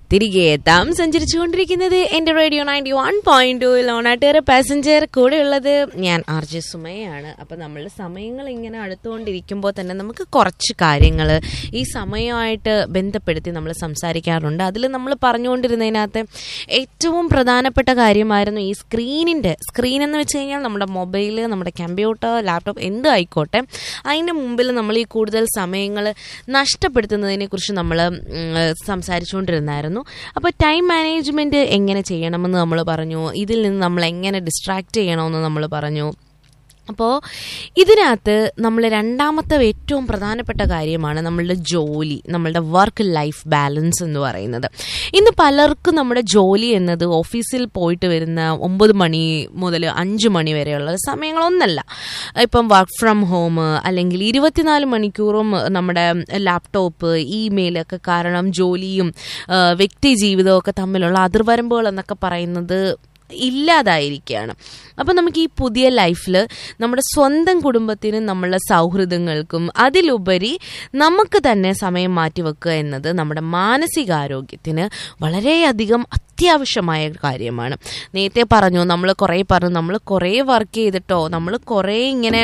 തിരികെ എത്താം സഞ്ചരിച്ചുകൊണ്ടിരിക്കുന്നത് എന്റെ radio ninety one point two ലോണാട്ടുകാര പാസഞ്ചർ കൂടെയുള്ളത് ഞാൻ ആർ ജെ സുമയാണ് അപ്പം നമ്മൾ സമയങ്ങൾ ഇങ്ങനെ അടുത്തുകൊണ്ടിരിക്കുമ്പോൾ തന്നെ നമുക്ക് കുറച്ച് കാര്യങ്ങൾ ഈ സമയമായിട്ട് ബന്ധപ്പെടുത്തി നമ്മൾ സംസാരിക്കാറുണ്ട് അതിൽ നമ്മൾ പറഞ്ഞുകൊണ്ടിരുന്നതിനകത്ത് ഏറ്റവും പ്രധാനപ്പെട്ട കാര്യമായിരുന്നു ഈ സ്ക്രീനിൻ്റെ സ്ക്രീൻ എന്ന് വെച്ച് കഴിഞ്ഞാൽ നമ്മുടെ മൊബൈൽ നമ്മുടെ കമ്പ്യൂട്ടർ ലാപ്ടോപ്പ് എന്ത് ആയിക്കോട്ടെ അതിൻ്റെ മുമ്പിൽ നമ്മൾ ഈ കൂടുതൽ സമയങ്ങൾ നഷ്ടപ്പെടുത്തുന്നതിനെ കുറിച്ച് നമ്മൾ സംസാരിച്ചുകൊണ്ടിരുന്നായിരുന്നു അപ്പോൾ ടൈം മാനേജ്മെൻറ്റ് എങ്ങനെ ചെയ്യണമെന്ന് നമ്മൾ പറഞ്ഞു ഇതിൽ നിന്ന് നമ്മൾ എങ്ങനെ ഡിസ്ട്രാക്റ്റ് ചെയ്യണമെന്ന് നമ്മൾ പറഞ്ഞു അപ്പോൾ ഇതിനകത്ത് നമ്മൾ രണ്ടാമത്തെ ഏറ്റവും പ്രധാനപ്പെട്ട കാര്യമാണ് നമ്മളുടെ ജോലി നമ്മളുടെ വർക്ക് ലൈഫ് ബാലൻസ് എന്ന് പറയുന്നത് ഇന്ന് പലർക്കും നമ്മുടെ ജോലി എന്നത് ഓഫീസിൽ പോയിട്ട് വരുന്ന ഒമ്പത് മണി മുതൽ അഞ്ച് മണി വരെയുള്ള സമയങ്ങളൊന്നല്ല ഇപ്പം വർക്ക് ഫ്രം ഹോം അല്ലെങ്കിൽ ഇരുപത്തിനാല് മണിക്കൂറും നമ്മുടെ ലാപ്ടോപ്പ് ഇമെയിലൊക്കെ കാരണം ജോലിയും വ്യക്തി ജീവിതവും ഒക്കെ തമ്മിലുള്ള അതിർവരമ്പുകൾ എന്നൊക്കെ പറയുന്നത് ഇല്ലാതായിരിക്കുകയാണ് അപ്പം നമുക്ക് ഈ പുതിയ ലൈഫിൽ നമ്മുടെ സ്വന്തം കുടുംബത്തിനും നമ്മളുടെ സൗഹൃദങ്ങൾക്കും അതിലുപരി നമുക്ക് തന്നെ സമയം മാറ്റിവെക്കുക എന്നത് നമ്മുടെ മാനസികാരോഗ്യത്തിന് വളരെയധികം അത്യാവശ്യമായ കാര്യമാണ് നേരത്തെ പറഞ്ഞു നമ്മൾ കുറേ പറഞ്ഞു നമ്മൾ കുറേ വർക്ക് ചെയ്തിട്ടോ നമ്മൾ കുറേ ഇങ്ങനെ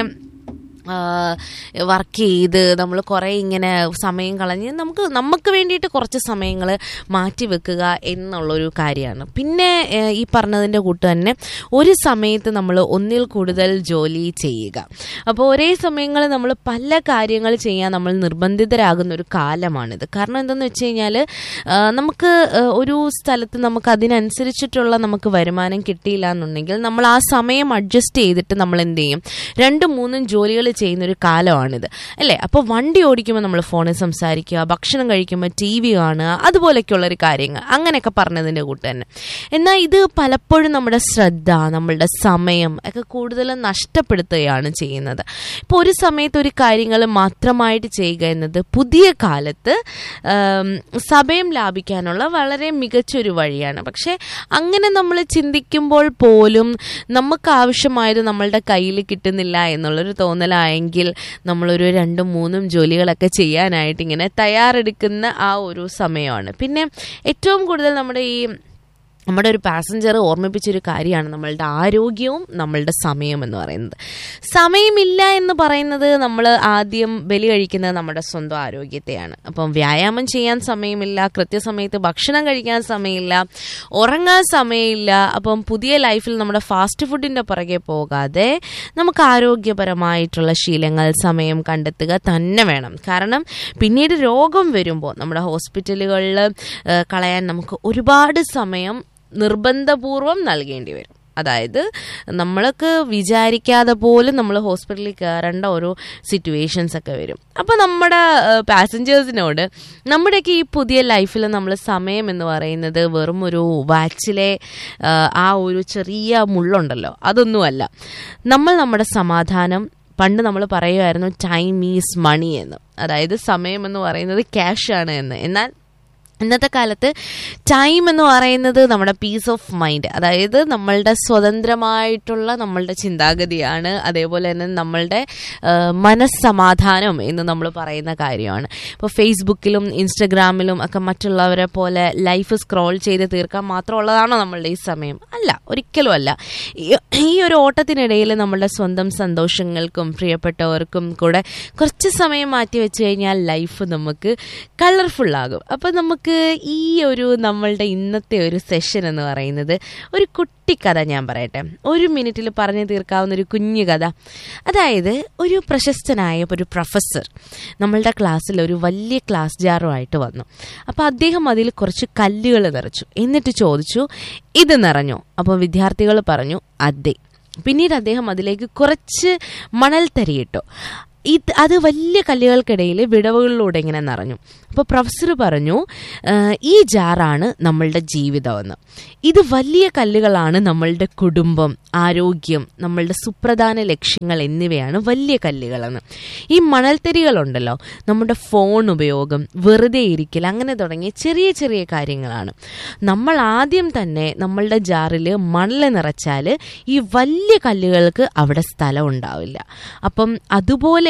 വർക്ക് ചെയ്ത് നമ്മൾ കുറേ ഇങ്ങനെ സമയം കളഞ്ഞ് നമുക്ക് നമുക്ക് വേണ്ടിയിട്ട് കുറച്ച് സമയങ്ങൾ മാറ്റി വെക്കുക എന്നുള്ളൊരു കാര്യമാണ് പിന്നെ ഈ പറഞ്ഞതിൻ്റെ കൂട്ട് തന്നെ ഒരു സമയത്ത് നമ്മൾ ഒന്നിൽ കൂടുതൽ ജോലി ചെയ്യുക അപ്പോൾ ഒരേ സമയങ്ങളിൽ നമ്മൾ പല കാര്യങ്ങൾ ചെയ്യാൻ നമ്മൾ നിർബന്ധിതരാകുന്ന ഒരു കാലമാണിത് കാരണം എന്തെന്ന് വെച്ച് കഴിഞ്ഞാൽ നമുക്ക് ഒരു സ്ഥലത്ത് നമുക്ക് അതിനനുസരിച്ചിട്ടുള്ള നമുക്ക് വരുമാനം കിട്ടിയില്ല എന്നുണ്ടെങ്കിൽ നമ്മൾ ആ സമയം അഡ്ജസ്റ്റ് ചെയ്തിട്ട് നമ്മൾ എന്ത് ചെയ്യും രണ്ടും മൂന്നും ജോലികൾ ചെയ്യുന്ന ഒരു കാലമാണിത് അല്ലേ അപ്പോൾ വണ്ടി ഓടിക്കുമ്പോൾ നമ്മൾ ഫോണിൽ സംസാരിക്കുക ഭക്ഷണം കഴിക്കുമ്പോൾ ടി വി കാണുക അതുപോലെയൊക്കെയുള്ളൊരു കാര്യങ്ങൾ അങ്ങനെയൊക്കെ പറഞ്ഞതിൻ്റെ കൂട്ട് തന്നെ എന്നാൽ ഇത് പലപ്പോഴും നമ്മുടെ ശ്രദ്ധ നമ്മളുടെ സമയം ഒക്കെ കൂടുതൽ നഷ്ടപ്പെടുത്തുകയാണ് ചെയ്യുന്നത് ഇപ്പോൾ ഒരു സമയത്ത് ഒരു കാര്യങ്ങൾ മാത്രമായിട്ട് ചെയ്യുക എന്നത് പുതിയ കാലത്ത് സമയം ലാഭിക്കാനുള്ള വളരെ മികച്ചൊരു വഴിയാണ് പക്ഷേ അങ്ങനെ നമ്മൾ ചിന്തിക്കുമ്പോൾ പോലും നമുക്ക് ആവശ്യമായത് നമ്മളുടെ കയ്യിൽ കിട്ടുന്നില്ല എന്നുള്ളൊരു തോന്നലായെങ്കിൽ നമ്മളൊരു രണ്ടും മൂന്നും ജോലികളൊക്കെ ചെയ്യാനായിട്ട് ഇങ്ങനെ തയ്യാറെടുക്കുന്ന ആ ഒരു സമയമാണ് പിന്നെ ഏറ്റവും കൂടുതൽ നമ്മുടെ ഈ നമ്മുടെ ഒരു പാസഞ്ചർ ഓർമ്മിപ്പിച്ചൊരു കാര്യമാണ് നമ്മളുടെ ആരോഗ്യവും നമ്മളുടെ സമയം എന്ന് പറയുന്നത് സമയമില്ല എന്ന് പറയുന്നത് നമ്മൾ ആദ്യം ബലി കഴിക്കുന്നത് നമ്മുടെ സ്വന്തം ആരോഗ്യത്തെയാണ് അപ്പം വ്യായാമം ചെയ്യാൻ സമയമില്ല കൃത്യസമയത്ത് ഭക്ഷണം കഴിക്കാൻ സമയമില്ല ഉറങ്ങാൻ സമയമില്ല അപ്പം പുതിയ ലൈഫിൽ നമ്മുടെ ഫാസ്റ്റ് ഫുഡിൻ്റെ പുറകെ പോകാതെ നമുക്ക് ആരോഗ്യപരമായിട്ടുള്ള ശീലങ്ങൾ സമയം കണ്ടെത്തുക തന്നെ വേണം കാരണം പിന്നീട് രോഗം വരുമ്പോൾ നമ്മുടെ ഹോസ്പിറ്റലുകളിൽ കളയാൻ നമുക്ക് ഒരുപാട് സമയം നിർബന്ധപൂർവം നൽകേണ്ടി വരും അതായത് നമ്മൾക്ക് വിചാരിക്കാതെ പോലും നമ്മൾ ഹോസ്പിറ്റലിൽ കയറേണ്ട ഓരോ സിറ്റുവേഷൻസ് ഒക്കെ വരും അപ്പോൾ നമ്മുടെ പാസഞ്ചേഴ്സിനോട് നമ്മുടെയൊക്കെ ഈ പുതിയ ലൈഫിൽ നമ്മൾ സമയം എന്ന് പറയുന്നത് വെറും ഒരു വാച്ചിലെ ആ ഒരു ചെറിയ മുള്ളുണ്ടല്ലോ അതൊന്നുമല്ല നമ്മൾ നമ്മുടെ സമാധാനം പണ്ട് നമ്മൾ പറയുമായിരുന്നു ടൈം ഈസ് മണി എന്ന് അതായത് സമയം എന്ന് പറയുന്നത് ക്യാഷാണ് എന്ന് എന്നാൽ ഇന്നത്തെ കാലത്ത് ടൈം എന്ന് പറയുന്നത് നമ്മുടെ പീസ് ഓഫ് മൈൻഡ് അതായത് നമ്മളുടെ സ്വതന്ത്രമായിട്ടുള്ള നമ്മളുടെ ചിന്താഗതിയാണ് അതേപോലെ തന്നെ നമ്മളുടെ മനസ്സമാധാനം എന്ന് നമ്മൾ പറയുന്ന കാര്യമാണ് ഇപ്പോൾ ഫേസ്ബുക്കിലും ഇൻസ്റ്റഗ്രാമിലും ഒക്കെ മറ്റുള്ളവരെ പോലെ ലൈഫ് സ്ക്രോൾ ചെയ്ത് തീർക്കാൻ മാത്രമുള്ളതാണോ നമ്മളുടെ ഈ സമയം അല്ല ഒരിക്കലും അല്ല ഈ ഒരു ഓട്ടത്തിനിടയിൽ നമ്മളുടെ സ്വന്തം സന്തോഷങ്ങൾക്കും പ്രിയപ്പെട്ടവർക്കും കൂടെ കുറച്ച് സമയം മാറ്റി വെച്ച് കഴിഞ്ഞാൽ ലൈഫ് നമുക്ക് കളർഫുള്ളാകും അപ്പോൾ നമുക്ക് നമുക്ക് ഈ ഒരു നമ്മളുടെ ഇന്നത്തെ ഒരു സെഷൻ എന്ന് പറയുന്നത് ഒരു കുട്ടിക്കഥ ഞാൻ പറയട്ടെ ഒരു മിനിറ്റിൽ പറഞ്ഞു തീർക്കാവുന്ന ഒരു കുഞ്ഞു കഥ അതായത് ഒരു പ്രശസ്തനായ ഒരു പ്രൊഫസർ നമ്മളുടെ ക്ലാസ്സിൽ ഒരു വലിയ ക്ലാസ് ജാറുമായിട്ട് വന്നു അപ്പോൾ അദ്ദേഹം അതിൽ കുറച്ച് കല്ലുകൾ നിറച്ചു എന്നിട്ട് ചോദിച്ചു ഇത് നിറഞ്ഞോ അപ്പോൾ വിദ്യാർത്ഥികൾ പറഞ്ഞു അതെ പിന്നീട് അദ്ദേഹം അതിലേക്ക് കുറച്ച് മണൽ തരിയിട്ടു ഇത് അത് വലിയ കല്ലുകൾക്കിടയിൽ വിടവുകളിലൂടെ ഇങ്ങനെ നിറഞ്ഞു അപ്പോൾ പ്രൊഫസർ പറഞ്ഞു ഈ ജാറാണ് നമ്മളുടെ ജീവിതമെന്ന് ഇത് വലിയ കല്ലുകളാണ് നമ്മളുടെ കുടുംബം ആരോഗ്യം നമ്മളുടെ സുപ്രധാന ലക്ഷ്യങ്ങൾ എന്നിവയാണ് വലിയ കല്ലുകളെന്ന് ഈ മണൽത്തരികളുണ്ടല്ലോ നമ്മുടെ ഫോൺ ഉപയോഗം വെറുതെ ഇരിക്കൽ അങ്ങനെ തുടങ്ങിയ ചെറിയ ചെറിയ കാര്യങ്ങളാണ് നമ്മൾ ആദ്യം തന്നെ നമ്മളുടെ ജാറിൽ മണൽ നിറച്ചാൽ ഈ വലിയ കല്ലുകൾക്ക് അവിടെ സ്ഥലം ഉണ്ടാവില്ല അപ്പം അതുപോലെ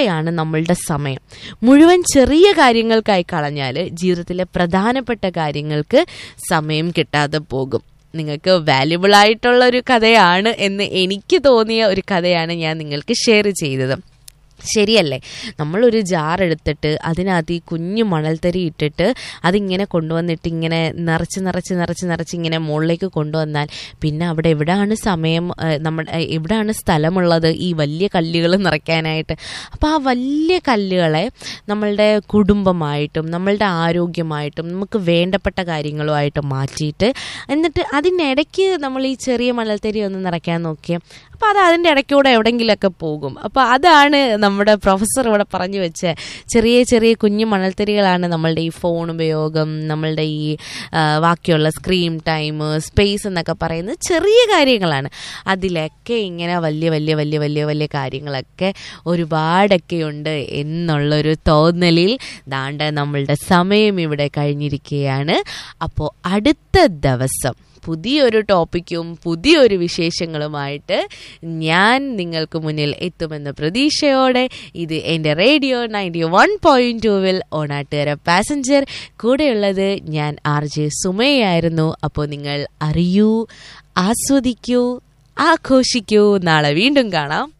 ഇത്രയാണ് നമ്മളുടെ സമയം മുഴുവൻ ചെറിയ കാര്യങ്ങൾക്കായി കളഞ്ഞാൽ ജീവിതത്തിലെ പ്രധാനപ്പെട്ട കാര്യങ്ങൾക്ക് സമയം കിട്ടാതെ പോകും നിങ്ങൾക്ക് വാല്യുബിൾ ആയിട്ടുള്ള ഒരു കഥയാണ് എന്ന് എനിക്ക് തോന്നിയ ഒരു കഥയാണ് ഞാൻ നിങ്ങൾക്ക് ഷെയർ ചെയ്തത് ശരിയല്ലേ നമ്മളൊരു ജാർ എടുത്തിട്ട് അതിനകത്ത് ഈ കുഞ്ഞു മണൽത്തരി ഇട്ടിട്ട് അതിങ്ങനെ കൊണ്ടുവന്നിട്ട് ഇങ്ങനെ നിറച്ച് നിറച്ച് നിറച്ച് നിറച്ച് ഇങ്ങനെ മുകളിലേക്ക് കൊണ്ടുവന്നാൽ പിന്നെ അവിടെ എവിടെയാണ് സമയം നമ്മുടെ എവിടെയാണ് സ്ഥലമുള്ളത് ഈ വലിയ കല്ലുകൾ നിറയ്ക്കാനായിട്ട് അപ്പോൾ ആ വലിയ കല്ലുകളെ നമ്മളുടെ കുടുംബമായിട്ടും നമ്മളുടെ ആരോഗ്യമായിട്ടും നമുക്ക് വേണ്ടപ്പെട്ട കാര്യങ്ങളുമായിട്ട് മാറ്റിയിട്ട് എന്നിട്ട് അതിനിടയ്ക്ക് നമ്മൾ ഈ ചെറിയ മണൽത്തരി ഒന്ന് നിറയ്ക്കാൻ നോക്കിയാൽ അപ്പോൾ അത് അതിൻ്റെ ഇടയ്ക്കൂടെ എവിടെയെങ്കിലുമൊക്കെ പോകും അപ്പോൾ അതാണ് നമ്മുടെ പ്രൊഫസർ ഇവിടെ പറഞ്ഞു വെച്ച ചെറിയ ചെറിയ കുഞ്ഞു മണൽത്തരികളാണ് നമ്മളുടെ ഈ ഫോൺ ഉപയോഗം നമ്മളുടെ ഈ ബാക്കിയുള്ള സ്ക്രീൻ ടൈം സ്പേസ് എന്നൊക്കെ പറയുന്നത് ചെറിയ കാര്യങ്ങളാണ് അതിലൊക്കെ ഇങ്ങനെ വലിയ വലിയ വലിയ വലിയ വലിയ കാര്യങ്ങളൊക്കെ ഒരുപാടൊക്കെ ഉണ്ട് എന്നുള്ളൊരു തോന്നലിൽ ദാണ്ട നമ്മളുടെ സമയം ഇവിടെ കഴിഞ്ഞിരിക്കുകയാണ് അപ്പോൾ അടുത്ത ദിവസം പുതിയൊരു ടോപ്പിക്കും പുതിയൊരു വിശേഷങ്ങളുമായിട്ട് ഞാൻ നിങ്ങൾക്ക് മുന്നിൽ എത്തുമെന്ന പ്രതീക്ഷയോടെ ഇത് എൻ്റെ റേഡിയോ നയൻറ്റി വൺ പോയിൻറ്റ് ടൂവിൽ ഓണാട്ടുകര പാസഞ്ചർ കൂടെയുള്ളത് ഞാൻ ആർ ജെ സുമയായിരുന്നു അപ്പോൾ നിങ്ങൾ അറിയൂ ആസ്വദിക്കൂ ആഘോഷിക്കൂ നാളെ വീണ്ടും കാണാം